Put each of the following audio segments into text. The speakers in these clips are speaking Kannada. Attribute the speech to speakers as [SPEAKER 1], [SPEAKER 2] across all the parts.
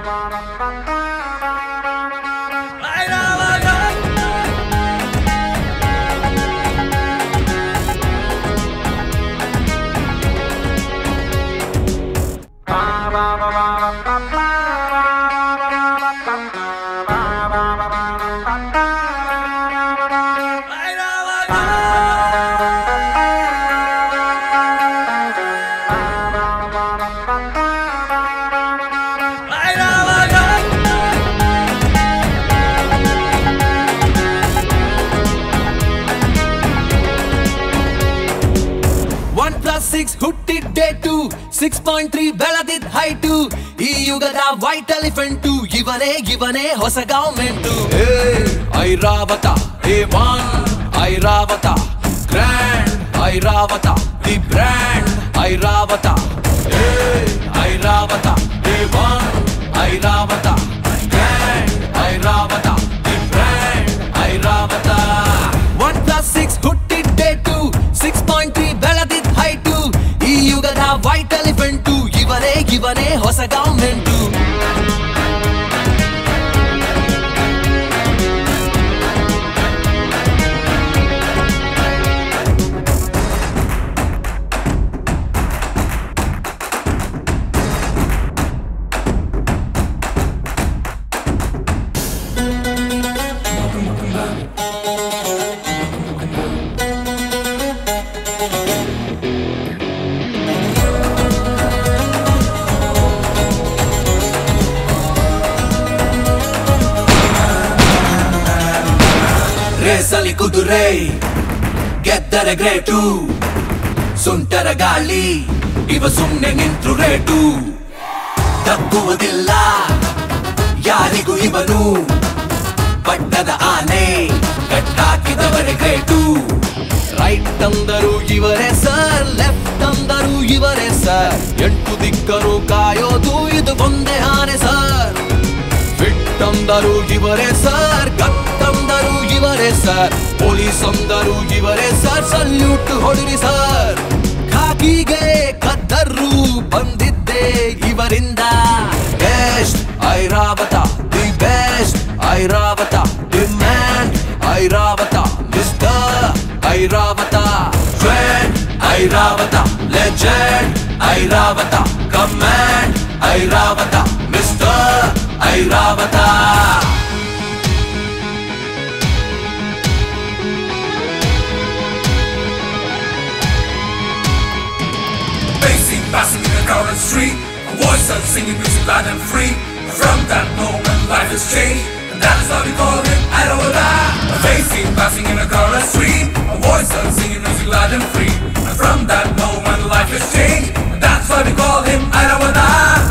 [SPEAKER 1] ಒನ್ ಪ್ಲಸ್ ಸಿಕ್ಸ್ ಹುಟ್ಟಿದ್ದೆ ಟು ಸಿಕ್ಸ್ ಪಾಯಿಂಟ್ ತ್ರೀ ಬೆಳೆದಿದ್ ಹೈಟು ಈ ಯುಗದ ವೈಟ್ ಎಲಿಫೆಂಟು ಇವನೇ ಇವನೇ ಹೊಸ government Airavata A one Airavata grand Airavata the brand Airavata A Airavata A one Airavata grand Airavata the brand Airavata one plus six ಹುಟ್ಟಿದ್ದೆ ಟು ಸಿಕ್ಸ್ ಪಾಯಿಂಟ್ ತ್ರೀ ಬೆಳೆದಿದ್ ಹೈಟು ಈ ಯುಗದ ವೈಟ್ ಎಲಿಫೆಂಟು ಇವನೇ ಇವನೇ ಹೊಸ ಗೌರ್ಮೆಂಟು ರೇಸಲ್ಲಿ ಕುದುರೆ ಗೆದ್ದರೆ ಗ್ರೇಟು ಸುಂಟರ ಗಾಳಿ ಇವ ಸುಮ್ನೆ ನಿಂತ್ರು ರೇಟು ತಪ್ಪುವುದಿಲ್ಲ ಯಾರಿಗೂ ಇವನು ಪಟ್ಟದ ಆನೆ ಕಟ್ಟಾಕಿದವರೆ ಗ್ರೇಟು ರೈಟ್ ಅಂದರು ಇವರೇ ಸರ್ ಲೆಫ್ಟ್ ಅಂದರು ಇವರೇ ಸರ್ ಎಂಟು ದಿಕ್ಕರು ಕಾಯೋದು ಇದು ಒಂದೇ ಆನೆ ಸರ್ ಫಿಟ್ ಅಂದರು ಇವರೇ ಸರ್ ಗತ್ತಂದರು ಇವರೇ ಸರ್ ಪೊಲೀಸ್ ಅಂದರು ಇವರೇ ಸರ್ ಸಲ್ಯೂಟ್ ಹೊಡಿರಿ ಸರ್ ಖಾಕಿಗೆ ಕದ್ದರು ಬಂದಿದ್ದೆ ಇವರಿಂದ best Airavata the best Airavata demand Airavata mister Airavata trend Airavata legend Airavata command Airavata mister Airavata
[SPEAKER 2] Facing, passing in a crowded street A voice of singing music loud and free From that moment life has changed And that is why we call him Airavada Facing, passing in a crowded street A voice of singing music loud and free And from that moment life has changed And that's why we call him Airavada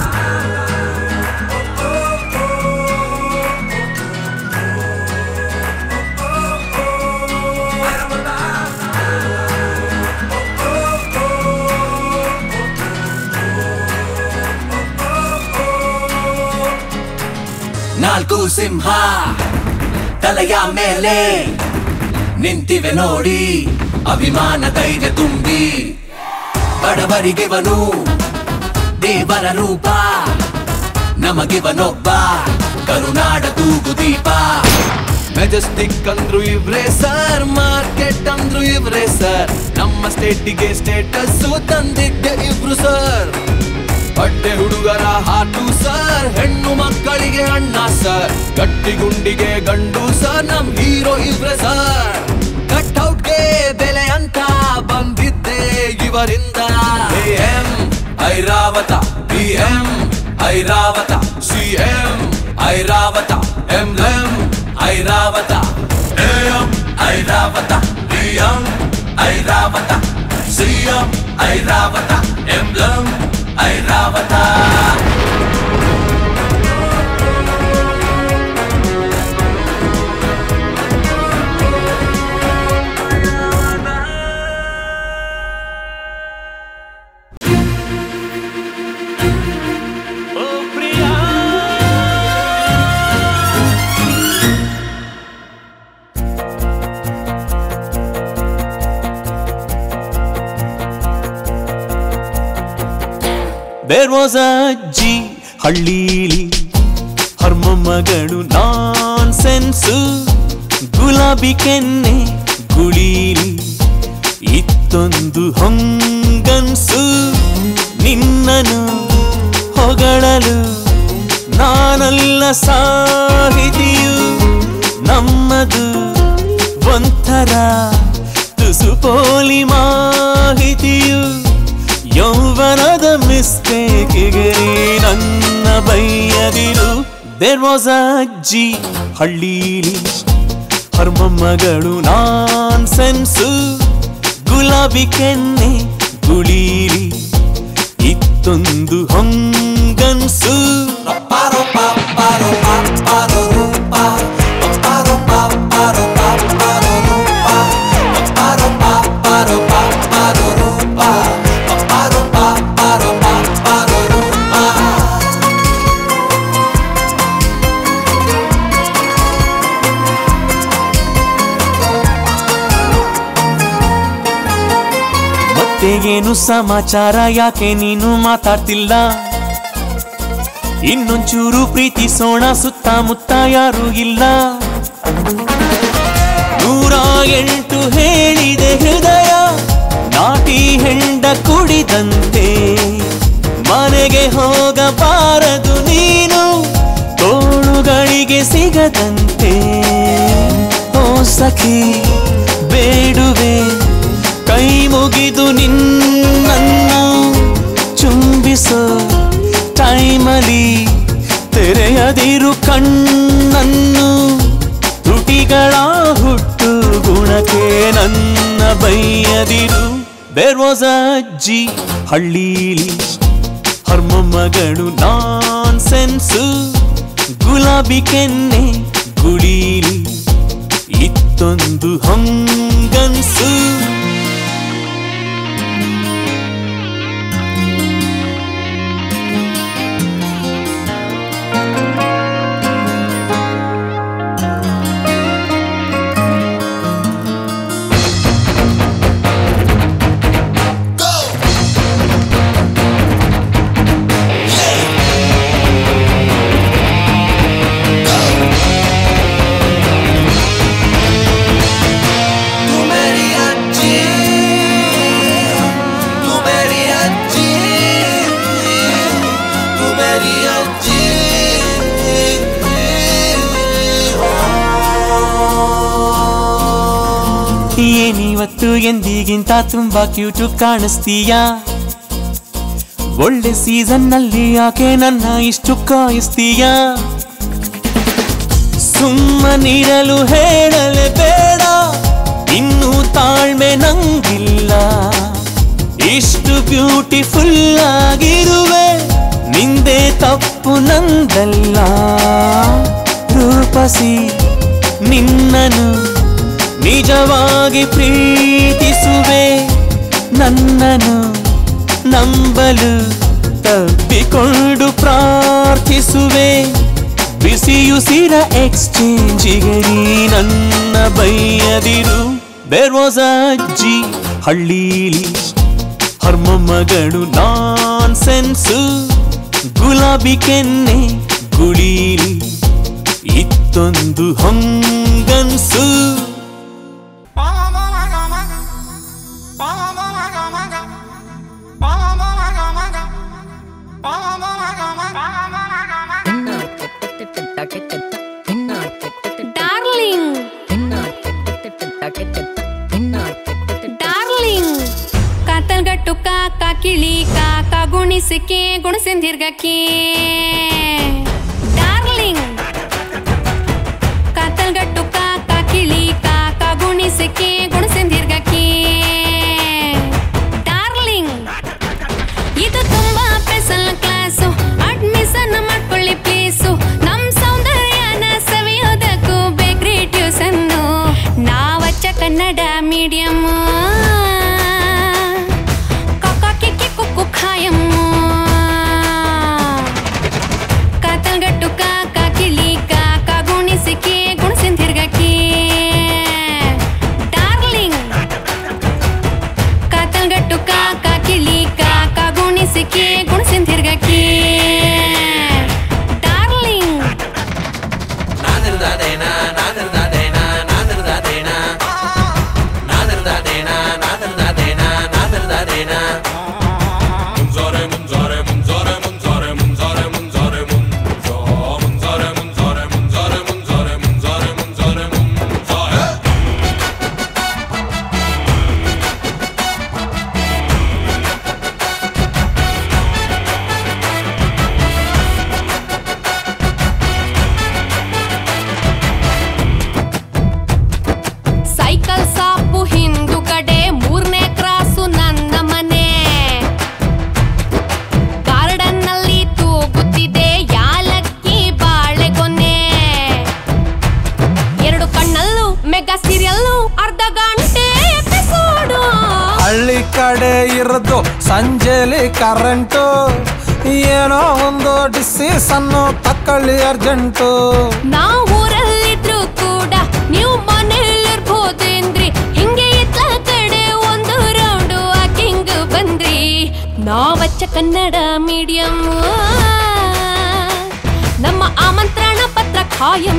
[SPEAKER 1] ನಾಲ್ಕು ಸಿಂಹ ತಲೆಯ ಮೇಲೆ ನಿಂತಿವೆ ನೋಡಿ ಅಭಿಮಾನ ಧೈರ್ಯ ತುಂಬಿ ಬಡವರಿಗಿವನು ದೇವರ ರೂಪ ನಮಗಿವನೊಬ್ಬ ಕರುನಾಡ ತೂಗು ದೀಪ ಮೆಜೆಸ್ಟಿಕ್ ಅಂದ್ರು ಇವ್ರೇ ಸರ್ ಮಾರ್ಕೆಟ್ ಅಂದ್ರು ಇವ್ರೇ ಸರ್ ನಮ್ಮ ಸ್ಟೇಟಿಗೆ ಸ್ಟೇಟಸ್ ತಂದಿದ್ದೆ ಇವ್ರು ಸರ್ ಬಟ್ಟೆ ಹುಡುಗರ ಹಾಟು ಸರ್ ಹೆಣ್ಣು ಮಕ್ಕಳಿಗೆ ಅಣ್ಣ ಸರ್ ಗಟ್ಟಿ ಗುಂಡಿಗೆ ಗಂಡು ಸರ್ ನಮ್ ಹೀರೋ ಇವ್ರೆ ಸರ್ ಕಟ್ಔಟ್ಗೆ ಬೆಲೆ ಅಂತ ಬಂದಿದ್ದೆ ಇವರಿಂದ M Airavata B M Airavata C M Airavata M M Airavata M Airavata B M Airavata C M Airavata emblem Airavata
[SPEAKER 3] There was a ಅಜ್ಜಿ ಹಳ್ಳೀಲಿ ಹರ್ಮಮ್ಮಗಳು ನಾನ್ ಸೆನ್ಸು ಗುಲಾಬಿ ಕೆನ್ನೆ ಗುಳೀಲಿ ಇತ್ತೊಂದು ಹೊಂಗನ್ಸು ನಿನ್ನನು ಹೊಗಳಲು ನಾನಲ್ಲ ಸಾಹಿತಿಯು ನಮ್ಮದು ಒಂಥರ ತುಸು ಪೋಲಿ ಮಾಹಿತಿಯು ಯೌವನದ ಮಿಸ್ಟೇಕಿಗೆ ನನ್ನ ಬೈಯದಿರು ದೇರ್ ವಾಸ್ ಅಜ್ಜಿ ಹಳ್ಳೀಲಿ ಹರ್ಮಮ್ಮಗಳು ನಾನ್ ಸೆನ್ಸು ಗುಲಾಬಿ ಕೆನ್ನೆ ಗುಳೀಲಿ ಇತ್ತೊಂದು ಹೊಂಗನ್ಸು ಮತ್ತೆ ಏನು ಸಮಾಚಾರ ಯಾಕೆ ನೀನು ಮಾತಾಡ್ತಿಲ್ಲ ಇನ್ನೊಂಚೂರು ಪ್ರೀತಿಸೋಣ ಸುತ್ತಮುತ್ತ ಯಾರು ಇಲ್ಲ ನೂರ ಎಂಟು ಹೇಳಿದೆ ಹೃದಯ ನಾಟಿ ಹೆಂಡ ಕುಡಿದಂತೆ ಮನೆಗೆ ಹೋಗಬಾರದು ನೀನು ತೋಳುಗಳಿಗೆ ಸಿಗದಂತೆ ಓ ಸಖಿ ಬೇಡುವೆ ಕೈ ಮುಗಿದು ನಿನ್ನನ್ನು ಚುಂಬಿಸೋ ಟೈಮಲಿ ತೆರೆಯದಿರು ಕಣ್ಣನ್ನು ತುಟಿಗಳ ಹುಟ್ಟು ಗುಣಕ್ಕೆ ನನ್ನ ಬೈಯದಿರು ದೇರ್ ವಾಸ್ ಅಜ್ಜಿ ಹಳ್ಳೀಲಿ ಹರ್ಮಮ್ಮಗಳು ನಾನ್ ಸೆನ್ಸು ಗುಲಾಬಿ ಕೆನ್ನೆ ಗುಳೀಲಿ ಇತ್ತೊಂದು ಹೊಂಗನ್ಸು
[SPEAKER 1] तू मेरी अच्छी तू मेरी अच्छी तू मेरी अच्छी
[SPEAKER 3] ಏನಿವತ್ತು ಎಂದಿಗಿಂತ ತುಂಬಾ ಕ್ಯೂಟು ಕಾಣಿಸ್ತೀಯಾ ಒಳ್ಳೆ ಸೀಸನ್ ನಲ್ಲಿ ಯಾಕೆ ನನ್ನ ಇಷ್ಟು ಕಾಯಿಸ್ತೀಯಾ ಸುಮ್ಮನಿರಲು ಹೇಳಲೆ ಬೇಡ ಇನ್ನು ತಾಳ್ಮೆ ನಂಗಿಲ್ಲ ಇಷ್ಟು ಬ್ಯೂಟಿಫುಲ್ ಆಗಿರುವೆ ನಿಂದೆ ತಪ್ಪು ನಂದಲ್ಲ ರೂಪಸಿ ನಿನ್ನನು ನಿಜವಾಗಿ ಪ್ರೀತಿಸುವೆ ನನ್ನನು ನಂಬಲು ತಪ್ಪಿಕೊಂಡು ಪ್ರಾರ್ಥಿಸುವೆ ಬಿಸಿಯುಸಿರ ಎಕ್ಸ್ಚೇಂಜಿಗೆ ನೀ ನನ್ನ ಬೈಯದಿರು ದೇರ್ ವಾಸ್ ಅಜ್ಜಿ ಹಳ್ಳೀಲಿ ಹರ್ಮಮ್ಮಗಳು ನಾನ್ ಸೆನ್ಸು ಗುಲಾಬಿ ಕೆನ್ನೆ ಗುಳೀಲಿ ಇತ್ತೊಂದು ಹೊಂಗನ್ಸು
[SPEAKER 4] ಡಾರ್ಲಿಂಗ್ ಡಾರ್ಲಿಂಗ್ ಕಾತಲ್ಗಟ್ಟು ಕಾಕ ಕಿಳಿ ಕಾಕ ಗುಣಿಸಿಕೆ ಗುಣಸಿಂದಿರ್ಗಕ್ಕೆ ಡಾರ್ಲಿಂಗ್ ಕಾತಲ್ಗಟ್ಟು ಕಾಕ ಕಿಳಿ ಕಾಕ ಗುಣಿಸಿಕೆ ಗುಣಸಿಂದಿರ್ಗಕ್ಕೆ ಡಾರ್ಲಿಂಗ್ ಇದು ತುಂಬಾ ಸ್ಪೆಷಲ್ ಕ್ಲಾಸು ಅಡ್ಮಿಷನ್ ಮಾಡ್ಕೊಳ್ಳಿ ಪ್ಲೀಸು ನಮ್ ಸೌಂದರ್ಯನ ಸವಿಯೋದಕ್ಕೂ ಬೇಕ್ರಿ ಟ್ಯೂಸನ್ನು ನಾವಚ್ಚ ಕನ್ನಡ ಮೀಡಿಯಂ ಕಕ್ಕ ಕಿಕ್ಕಿ ಕುಕ್ಕು ಖಾಯಂ
[SPEAKER 5] ತಲೆಯಲ್ಲಿ ಕರೆಂಟು ಏನೋ ಒಂದು ಡಿಸಿಷನ್ನು ತಕ್ಕಳ್ಳಿ ಅರ್ಜೆಂಟು
[SPEAKER 4] ನಾವ್ ಊರಲ್ಲಿದ್ರು ಕೂಡ ನೀವು ಮನೇಲಿರ್ಬೋದೇನ್ರಿ ಹಿಂಗೆ ಇತ್ತ ಕಡೆ ಒಂದು ರೌಂಡು ಹಾಕಿಂಗ್ ಬಂದ್ರಿ ನಾವಚ್ಚ ಕನ್ನಡ ಮೀಡಿಯಂ ನಮ್ಮ ಆಮಂತ್ರಣ ಪತ್ರ ಖಾಯಂ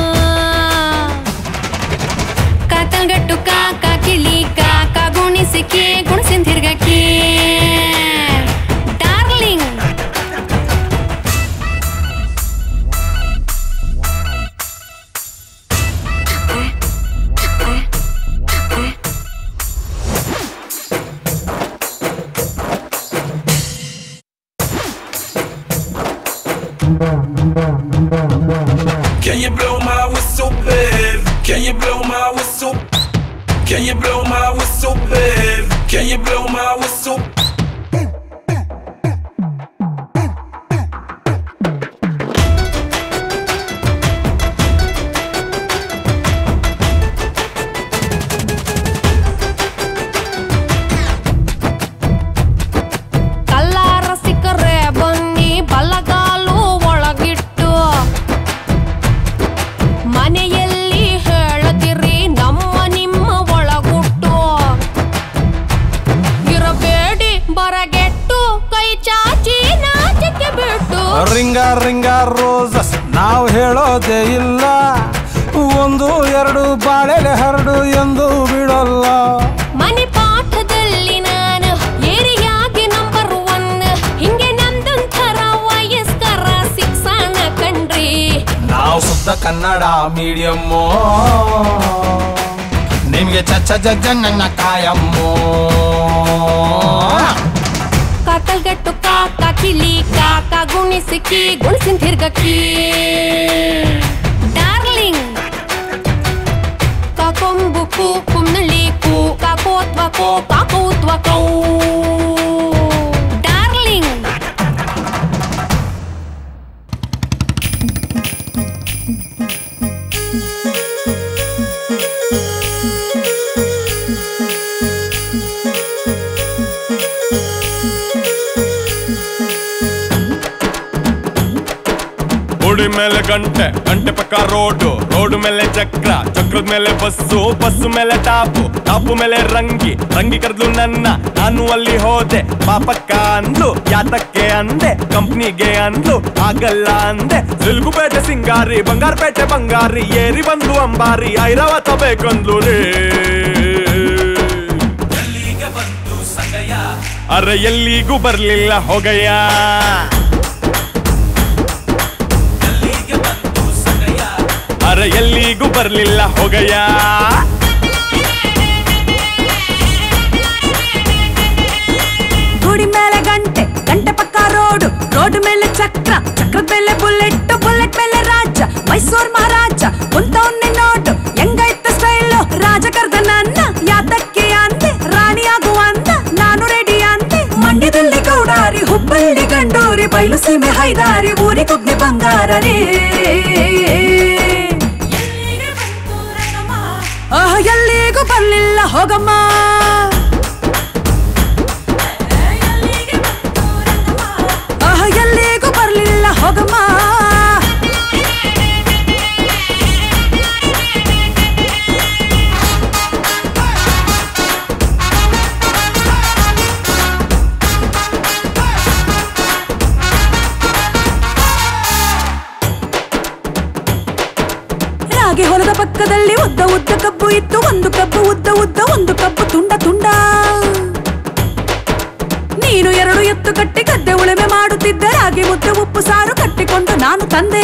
[SPEAKER 4] ಕಾಕಲ್ಗಟ್ಟು ಕಾಕ ಕಿಳಿ ಕಾಕ ಗುಣಿಸಿಕೆ ಗುಣಸಿಂದಿರ್ಗಕ್ಕೆ darling
[SPEAKER 2] Can you blow my whistle, babe? Can you blow my whistle? Can you blow my whistle, babe? Can you blow my whistle?
[SPEAKER 4] ಕಲ್ಲಾರ ಸಿಕ್ಕರೆ ಬನ್ನಿ ಬಲಗಾಲು ಒಳಗಿಟ್ಟು ಮನೆಯಲ್ಲಿ ಹೇಳದಿರಿ ನಮ್ಮ ನಿಮ್ಮ ಒಳಗುಟ್ಟು ಇರಬೇಡಿ ಬರಗೆಟ್ಟು ಕೈ ಚಾಚಿ ನಾಚಿಕೆ ಬಿಟ್ಟು
[SPEAKER 5] ರಿಂಗ ರಿಂಗ ರೋಸಸ್ ನಾವು ಹೇಳೋದೇ ಇಲ್ಲ ಒಂದು ಎರಡು ಬಾಳೆಲೆ ಹರಡು ಎಂದು ಬಿಡೋಲ್ಲ
[SPEAKER 4] ಮನೆ ಪಾಠದಲ್ಲಿ ನಾನು ಏರಿಯಾಗೆ ನಂಬರ್ ಒನ್ ಹಿಂಗೆ ನಂದೊಂಥರ ವಯಸ್ಕರ ಶಿಕ್ಷಣ ಕಣ್ರಿ
[SPEAKER 5] ನಾವು ಶುದ್ಧ ಕನ್ನಡ ಮೀಡಿಯಮ್ಮು ನಿಮ್ಗೆ ಚಚ್ಚ ಜಜ್ಜ ನನ್ನ ಕಾಯಮ್ಮು
[SPEAKER 4] ಕಾಕಲ್ಗಟ್ಟು ಕಾಕ ಕಿಲಿ ಕಾಕ ಗುಣಿಸಿಕಿ ಗುಣಿಸಿನ ತಿರ್ಗಕ್ಕಿ ಡಾರ್ಲಿಂಗ್ ಕಾಕೊಂಬು ಕೂ ಕುಮ್ನಳ್ಳಿ ಕೂ ಕಾಕೋತ್ವ ಕೋ ಕಾಕೋತ್ವ ಕೌ ಡಾರ್ಲಿಂಗ್
[SPEAKER 6] ಗುಡಿ ಮೇಲೆ ಗಂಟೆ ಗಂಟೆ ಪಕ್ಕ ರೋಡು ರೋಡ್ ಮೇಲೆ ಚಕ್ರ ಚಕ್ರದ ಮೇಲೆ ಬಸ್ಸು ಬಸ್ಸು ಮೇಲೆ ಟಾಪು ಟಾಪು ಮೇಲೆ ರಂಗಿ ರಂಗಿ ಕರೆದ್ಲು ನನ್ನ ನಾನು ಅಲ್ಲಿ ಹೋದೆ ಪಾಪಕ್ಕ ಅಂದ್ಲು ಯಾತಕ್ಕೆ ಅಂದೆ ಕಂಪ್ನಿಗೆ ಅಂದ್ಲು ಆಗಲ್ಲ ಅಂದೆ ಸಿಲ್ಗುಪೇಟೆ ಸಿಂಗಾರಿ ಬಂಗಾರಪೇಟೆ ಬಂಗಾರಿ ಏರಿ ಬಂದು ಅಂಬಾರಿ ಐರಾವತ ಬೇಕಂದ್ಲು ರೇ
[SPEAKER 2] ಎಲ್ಲಿಗೆ ಬಂತು ಸಂಗಯ್ಯ
[SPEAKER 6] ಅರೆ ಎಲ್ಲಿಗೂ ಬರ್ಲಿಲ್ಲ ಹೋಗಯ್ಯ
[SPEAKER 2] ಎಲ್ಲಿಗೆ ಬಂತು ಸಂಗಯ್ಯ
[SPEAKER 6] ಅರೆ ಎಲ್ಲಿಗೂ ಬರ್ಲಿಲ್ಲ ಹೋಗಯ್ಯ
[SPEAKER 7] ಗುಡಿ ಮೇಲೆ ಗಂಟೆ ಗಂಟೆ ಪಕ್ಕ ರೋಡು ರೋಡ್ ಮೇಲೆ ಚಕ್ರ ಚಕ್ರದ ಮೇಲೆ ಬುಲೆಟ್ ಬುಲೆಟ್ ಮೇಲೆ ರಾಜ ಮೈಸೂರ್ ಮಹಾರಾಜ ಕುಂತವನ್ನೇ ನೋಡು ಹೆಂಗೈತ ಸ್ಟೈಲು ರಾಜ ಕರ್ದ ನನ್ನ ಯಾತಕ್ಕೆ ಅಂದೆ ರಾಣಿ ಆಗುವ ಅಂದ ನಾನು ರೆಡಿ ಅಂದೆ ಮಂಡ್ಯದಲ್ಲಿ ಗೌಡಾರಿ ಹುಬ್ಬಳ್ಳಿ ಗಂಡೂರಿ ಬಯಲು ಸೀಮೆ ಹೈದಾರಿ ಊರಿ ಕುಗ್ನೆ ಬಂಗಾರ ರೇ ಆಹ, ಎಲ್ಲಿಗೂ ಬರ್ಲಿಲ್ಲ ಹೋಗಮ್ಮ ಆಹ, ಎಲ್ಲಿಗೂ ಬರ್ಲಿಲ್ಲ ಹೋಗಮ್ಮ ರಾಗಿ ಹೊಲದ ಪಕ್ಕದಲ್ಲಿ ಉದ್ದ ಉದ್ದ ಕಬ್ಬು ಇತ್ತು ಒಂದು ಕಬ್ಬು ಉದ್ದ ಉದ್ದ ಒಂದು ಕಬ್ಬು ತುಂಡ ತುಂಡ ನೀನು ಎರಡು ಎತ್ತು ಕಟ್ಟಿ ಗದ್ದೆ ಉಳುಮೆ ಮಾಡುತ್ತಿದ್ದೆ ರಾಗಿ ಮುದ್ದೆ ಉಪ್ಪು ಸಾರು ಕಟ್ಟಿಕೊಂಡು ನಾನು ತಂದೆ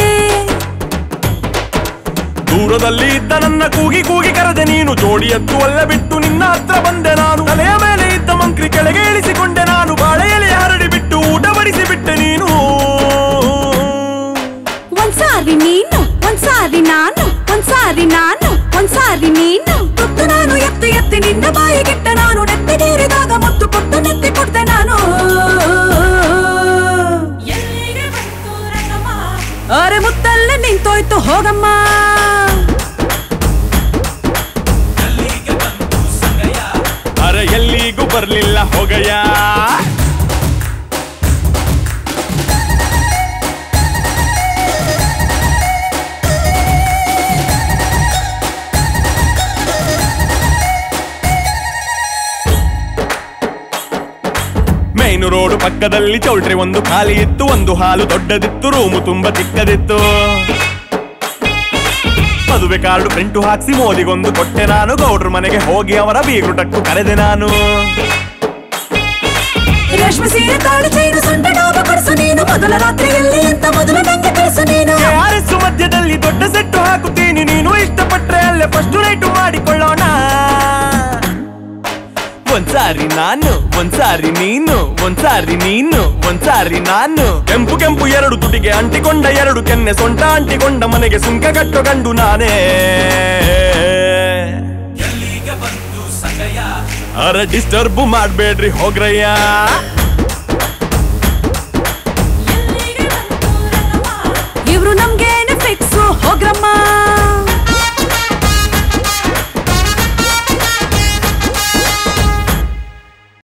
[SPEAKER 6] ದೂರದಲ್ಲಿ ಇದ್ದ ನನ್ನ ಕೂಗಿ ಕೂಗಿ ಕರೆದೆ ನೀನು ಜೋಡಿ ಎತ್ತು ಅಲ್ಲ ಬಿಟ್ಟು ನಿನ್ನ ಹತ್ರ ಬಂದೆ ನಾನು ತಲೆಯ ಮೇಲೆ ಇದ್ದ ಮಂಕ್ರಿ ಕೆಳಗೆ ಇಳಿಸಿಕೊಂಡೆ ನಾನು ಬಾಳೆ ಎಲೆ ಹರಡಿ ಬಿಟ್ಟು ಊಟ ಬಡಿಸಿ ಬಿಟ್ಟೆ ನೀನು
[SPEAKER 7] ಒಂದ್ಸಾರಿ ನೀನು ಒಂದ್ಸಾರಿ ನಾನು ಒಂದ್ಸಾರಿ ನಾನು ಒಂದ್ಸಾರಿ ನೀನು ತುತ್ತು ನಾನು ಎತ್ತಿ ಎತ್ತಿ ನಿನ್ನ ಬಾಯಿಗಿಟ್ಟ ನಾನು ನೆತ್ತಿಗೇರಿದಾಗ ಮುತ್ತು ಕೊಟ್ಟು ನೆತ್ತಿ ಕೊಡ್ತೆ ನಾನು ಅರೆ ಮುತ್ತಲ್ಲೇ ನಿಂತೋಯ್ತು ಹೋಗಮ್ಮ
[SPEAKER 2] ಎಲ್ಲಿಗೆ ಬಂತು ಸಂಗಯ್ಯ
[SPEAKER 6] ಅರೆ ಎಲ್ಲಿಗೂ ಬರ್ಲಿಲ್ಲ ಹೋಗಯ್ಯ ಪಕ್ಕದಲ್ಲಿ ಚೌಲ್ಟ್ರಿ ಒಂದು ಖಾಲಿ ಇತ್ತು ಒಂದು ಹಾಲು ದೊಡ್ಡದಿತ್ತು ರೂಮು ತುಂಬಾ ಚಿಕ್ಕದಿತ್ತು ಮದುವೆ ಕಾರ್ಡು ಪ್ರಿಂಟು ಹಾಕ್ಸಿ ಮೋದಿಗೊಂದು ಕೊಟ್ಟೆ ನಾನು ಗೌಡ್ರ ಮನೆಗೆ ಹೋಗಿ ಅವರ ಬೀಗ್ರುಟಕ್ಕು ಕರೆದೆ ನಾನು
[SPEAKER 7] ರೇಷ್ಮೆ ಸೀರೆ ತಾಳು ಚೈನು ಸೊಂಟ ಡಾಬ ಕೊಡಿಸು ನೀನು ಮೊದಲ ರಾತ್ರಿಯಲ್ಲಿ ಅಂತ ಮೊದಲು ನಂಗೆ ಕಳಿಸು ನೀನು
[SPEAKER 6] ಆರಿಸು ಮಧ್ಯದಲ್ಲಿ ದೊಡ್ಡ ಸೆಟ್ಟು ಹಾಕುತ್ತೀನಿ ನೀನು ಇಷ್ಟಪಟ್ರೆ ಅಲ್ಲೇ ಫಸ್ಟ್ ನೈಟು ಮಾಡಿಕೊಳ್ಳೋಣ ಒಂದ್ಸಾರಿ ನಾನು ಒಂದ್ಸಾರಿ ನೀನು ಒಂದ್ಸಾರಿ ನೀನು ಒಂದ್ಸಾರಿ ನಾನು ಕೆಂಪು ಕೆಂಪು ಎರಡು ತುಟಿಗೆ ಅಂಟಿಕೊಂಡ ಎರಡು ಕೆನ್ನೆ ಸೊಂಟ ಅಂಟಿಕೊಂಡ ಮನೆಗೆ ಸುಂಕ ಕಟ್ಟೋ ಗಂಡು ನಾನೇ
[SPEAKER 2] ಎಲ್ಲಿಗೆ ಬಂತು ಸಂಗಯ್ಯ
[SPEAKER 6] ಅರ ಡಿಸ್ಟರ್ಬ್ ಮಾಡ್ಬೇಡ್ರಿ ಹೋಗ್ರಯ್ಯ